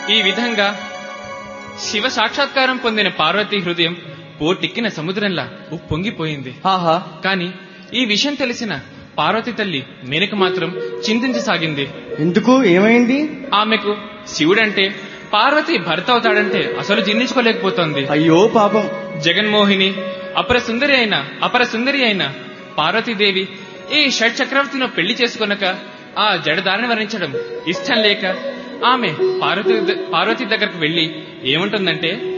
ఈ విధంగా శివ సాక్షాత్కారం పొందిన పార్వతీ హృదయం పోటెక్కిన సముద్రంలా ఉప్పొంగిపోయింది ఆహా కాని ఈ విషయం తెలిసిన పార్వతి తల్లి మేనక మాత్రం చింతించసాగింది ఎందుకు ఏమైంది ఆమెకు శివుడంటే పార్వతి భర్త అవుతాడంటే అసలు జీర్ణించుకోలేకపోతోంది అయ్యో పాపం జగన్మోహిని అపర సుందరి అయిన అపర సుందరి అయిన పార్వతీదేవి ఈ షడ్ చక్రవర్తిలో పెళ్లి చేసుకొనక ఆ జడదారిని వర్ణించడం ఇష్టం లేక ఆమె పార్వతి పార్వతి దగ్గరకు వెళ్లి ఏమంటుందంటే